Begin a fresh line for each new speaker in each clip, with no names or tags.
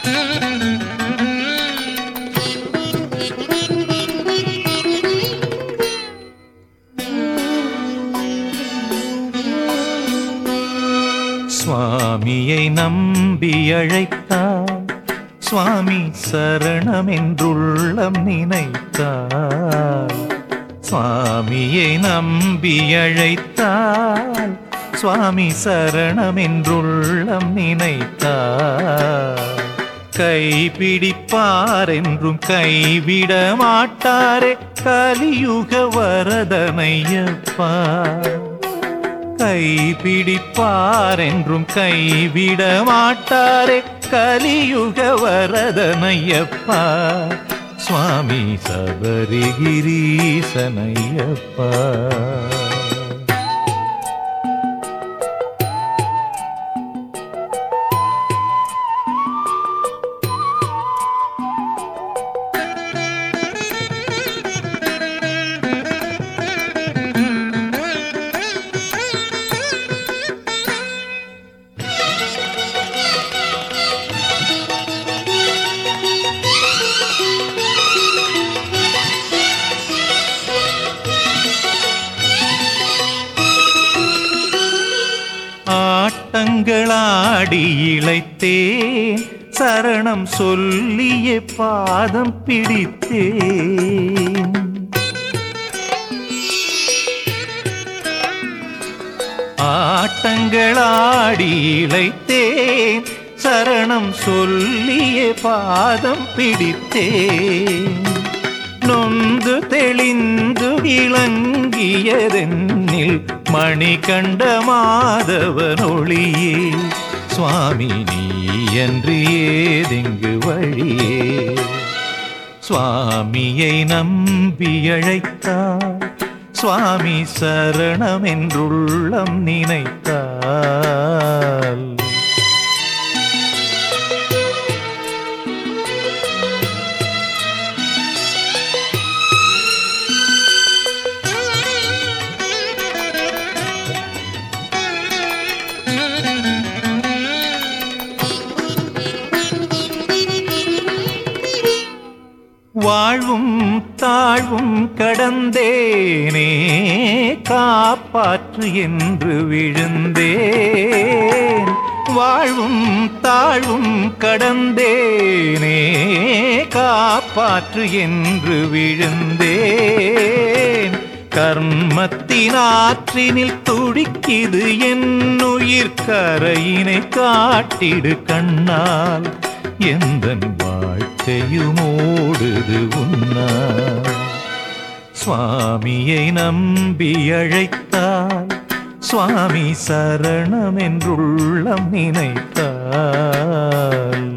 சுவாமியை நம்பி அழைத்தால் சுவாமி சரணமென்றுள்ளம் நினைத்தால் சுவாமியை நம்பி அழைத்தால் சுவாமி சரணமென்றுள்ளம் நினைத்தால் கைப்பிடிப்பார் என்றும் கைவிட மாட்டாரே கலியுக வரதனையப்பா கைப்பிடிப்பார் என்றும் கைவிட மாட்டாரே கலியுக வரதனையப்பா சுவாமி சபரிகிரீசனையப்பா ஆட்டங்களாடி இழைத்தேன் சரணம் சொல்லிய பாதம் பிடித்தேன் ஆட்டங்களாடி இழைத்தேன் சரணம் சொல்லிய பாதம் பிடித்தேன் நொந்து தெளிந்து இளங்கியதென்னில் மணி கண்ட மாதவனொளியே சுவாமி நீ என்று ஏதெங்கு வழியே சுவாமியை நம்பி அழைத்தார் சுவாமி சரணமென்றுள்ளம் நினைத்தால் வாழ்வும் தாழ்வும் கடந்தேனே காப்பாற்று என்று விழுந்தேன் வாழ்வும் தாழ்வும் கடந்தேனே காப்பாற்று என்று விழுந்தேன் கர்மத்தின் ஆற்றினில் துடிக்கிது என் உயிர் கரையினை காட்டிடு கண்ணால் எந்தன் வாழ்க்கையும் ஓடுது உன்னா சுவாமியை நம்பி அழைத்தால் சுவாமி சரணம் என்றுள்ளம் நினைத்தால்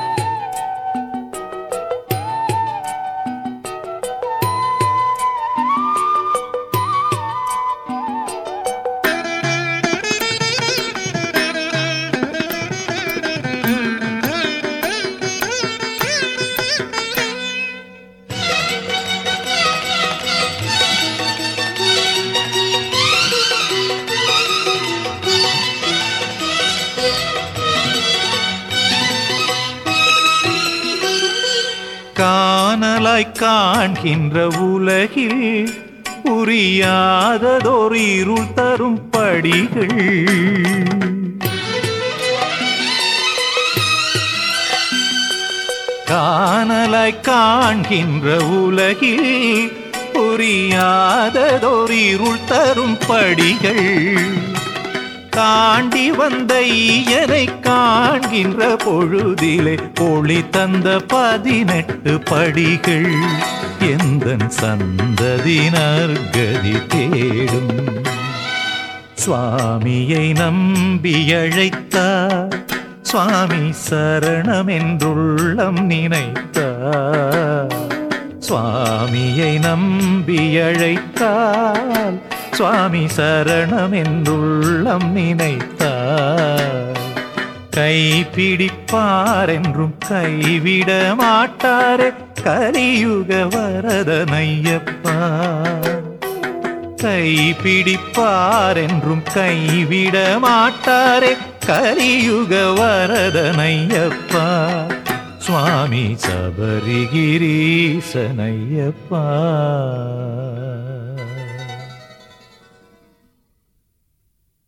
காணலாய் காண்கின்ற உலகில் புரியாததொரு இருள் தரும் படிகள் காணலாய் காண்கின்ற உலகில் புரியாததொரு இருள் தரும் படிகள் காண்டி வந்த ஈயனை காண்கின்ற பொழுதிலே ஒளி தந்த பதினெட்டு படிகள் எந்தன் சந்ததியினர் கதி தேடும் சுவாமியை நம்பி அழைத்தார் சுவாமி சரணம் என்றுள்ளம் நினைத்தார் சுவாமியை நம்பி அழைத்தால் சுவாமி சரணம் என்றுள்ளம் நினைத்தார் கைப்பிடிப்பார் என்றும் கைவிட மாட்டாரே கலியுக வரதனையப்பா கைப்பிடிப்பார் என்றும் கைவிட மாட்டாரே கலியுக வரதனையப்பா சுவாமி சபரிகிரீசனையப்பா